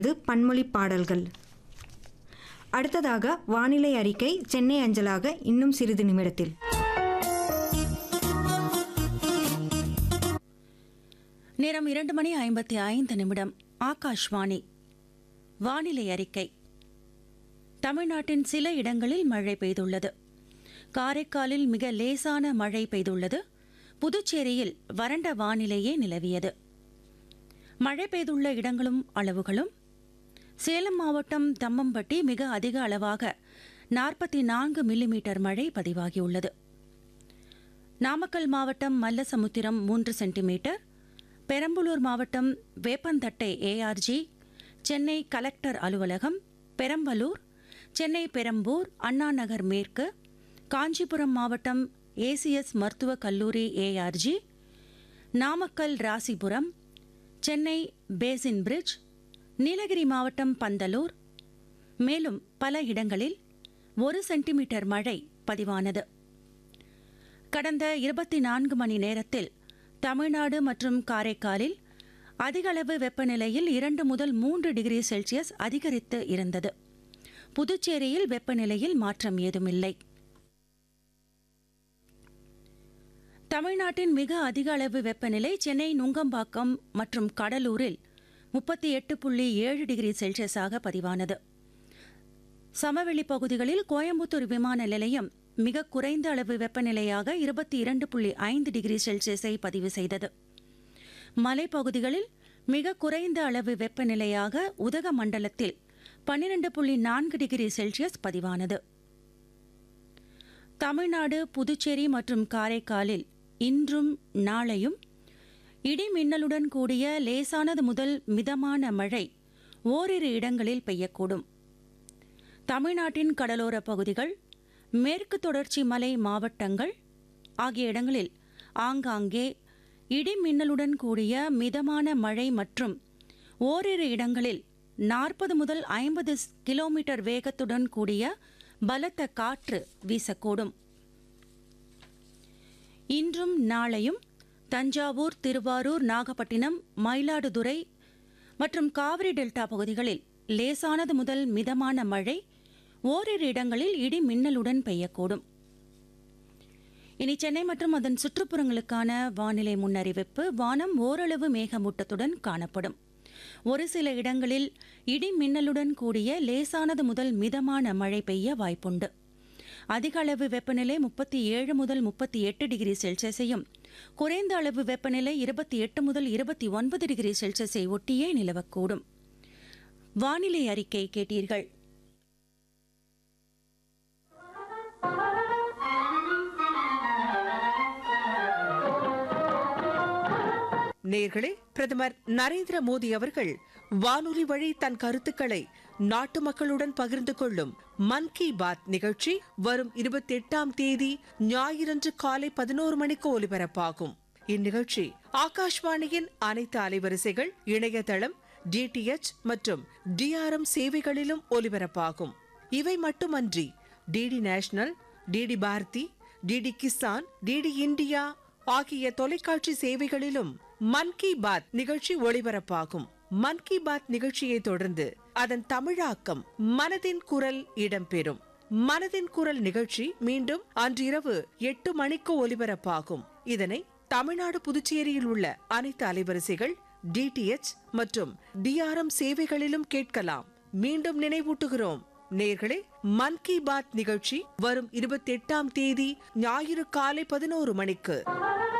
இது பன்மொழி பாடல்கள் அடுத்ததாக வானிலை அறிக்கை சென்னை அஞ்சலாக இன்னும் சிறிது நிமிடத்தில் நேரம் இரண்டு மணி ஐம்பத்தி ஐந்து நிமிடம் ஆகாஷ்வாணி வானிலை அறிக்கை தமிழ்நாட்டின் சில இடங்களில் மழை பெய்துள்ளது காரைக்காலில் மிக லேசான மழை பெய்துள்ளது புதுச்சேரியில் வறண்ட வானிலையே நிலவியது மழை பெய்துள்ள இடங்களும் அளவுகளும் சேலம் மாவட்டம் தம்மம்பட்டி மிக அதிக அளவாக நாற்பத்தி நான்கு மில்லிமீட்டர் மழை பதிவாகியுள்ளது நாமக்கல் மாவட்டம் மல்லசமுத்திரம் மூன்று சென்டிமீட்டர் பெரம்பலூர் மாவட்டம் வேப்பந்தட்டை ஏஆர்ஜி சென்னை கலெக்டர் அலுவலகம் பெரம்பலூர் சென்னை பெரம்பூர் அண்ணா நகர் மேற்கு காஞ்சிபுரம் மாவட்டம் ஏசிஎஸ் மருத்துவக் கல்லூரி ARG Namakkal Rasipuram Chennai basin bridge Nilgiri மாவட்டம் பந்தலூர் மேலும் பல இடங்களில் ஒரு சென்டிமீட்டர் மழை பதிவானது கடந்த இருபத்தி நான்கு மணி நேரத்தில் தமிழ்நாடு மற்றும் காரைக்காலில் அதிகளவு வெப்பநிலையில் இரண்டு முதல் மூன்று டிகிரி செல்சியஸ் அதிகரித்து இருந்தது புதுச்சேரியில் வெப்பநிலையில் மாற்றம் ஏதுமில்லை தமிழ்நாட்டின் மிக அதிக அளவு வெப்பநிலை சென்னை நுங்கம்பாக்கம் மற்றும் கடலூரில் முப்பத்தி எட்டு புள்ளி ஏழு டிகிரி செல்சியஸாக பதிவானது சமவெளி பகுதிகளில் கோயம்புத்தூர் விமான நிலையம் மிக குறைந்த அளவு வெப்பநிலையாக இருபத்தி இரண்டு புள்ளி ஐந்து டிகிரி செல்சியஸை பதிவு செய்தது மலைப்பகுதிகளில் மிக குறைந்த அளவு வெப்பநிலையாக உதகமண்டலத்தில் பன்னிரண்டு புள்ளி நான்கு டிகிரி செல்சியஸ் பதிவானது தமிழ்நாடு புதுச்சேரி மற்றும் காரைக்காலில் இன்றும் நாளையும் இடி மின்னலுடன் கூடிய லேசானது முதல் மிதமான மழை ஓரிரு இடங்களில் பெய்யக்கூடும் தமிழ்நாட்டின் கடலோர பகுதிகள் மேற்கு தொடர்ச்சி மலை மாவட்டங்கள் ஆகிய இடங்களில் ஆங்காங்கே இடி மின்னலுடன் கூடிய மிதமான மழை மற்றும் ஓரிரு இடங்களில் நாற்பது முதல் ஐம்பது கிலோமீட்டர் வேகத்துடன் கூடிய பலத்த காற்று வீசக்கூடும் இன்றும் நாளையும் தஞ்சாவூர் திருவாரூர் நாகப்பட்டினம் மயிலாடுதுறை மற்றும் காவிரி டெல்டா பகுதிகளில் லேசானது முதல் மிதமான மழை ஓரிரு இடங்களில் இடி மின்னலுடன் பெய்யக்கூடும் இனி சென்னை மற்றும் அதன் சுற்றுப்புறங்களுக்கான வானிலை முன்னறிவிப்பு வானம் ஓரளவு மேகமூட்டத்துடன் காணப்படும் ஒரு சில இடங்களில் இடி மின்னலுடன் கூடிய லேசானது முதல் மிதமான மழை பெய்ய வாய்ப்புண்டு அதிக அளவு வெப்பநிலை முப்பத்தி ஏழு முதல் முப்பத்தி எட்டு டிகிரி செல்சியஸையும் குறைந்த அளவு வெப்பநிலை இருபத்தி எட்டு முதல் இருபத்தி ஒன்பது டிகிரி செல்சியஸை ஒட்டியே நிலவக்கூடும் வானிலை அறிக்கை கேட்டீர்கள் நேர்களே பிரதமர் நரேந்திர மோடி அவர்கள் வானொலி வழி தன் கருத்துக்களை நாட்டு மக்களுடன் பகிர்ந்து கொள்ளும் மன் கி பாத் நிகழ்ச்சி வரும் இருபத்தி எட்டாம் தேதி ஞாயிறன்று காலை பதினோரு மணிக்கு ஒலிபரப்பாகும் இந்நிகழ்ச்சி ஆகாஷ்வாணியின் அனைத்து அலைவரிசைகள் இணையதளம் டிடிஎச் மற்றும் டிஆர்எம் சேவைகளிலும் ஒலிபரப்பாகும் இவை மட்டுமன்றி DD national DD Bharati DD Kisan DD India ஆகிய தொலைக்காட்சி சேவைகளிலும் மன் கி பாத் நிகழ்ச்சி ஒளிபரப்பாகும் மன் கி பாத் நிகழ்ச்சியை தொடர்ந்து அதன் தமிழாக்கம் மனதின் குரல் இடம்பெறும் மனதின் குரல் நிகழ்ச்சி மீண்டும் அன்றிரவு எட்டு மணிக்கு ஒலிபரப்பாகும் இதனை தமிழ்நாடு புதுச்சேரியில் உள்ள அனைத்து அலைவரிசைகள் டிடிஎச் மற்றும் டிஆர்எம் சேவைகளிலும் கேட்கலாம் மீண்டும் நினைவூட்டுகிறோம் நேர்களே மன் கி பாத் நிகழ்ச்சி வரும் இருபத்தி எட்டாம் தேதி ஞாயிறு காலை பதினோரு மணிக்கு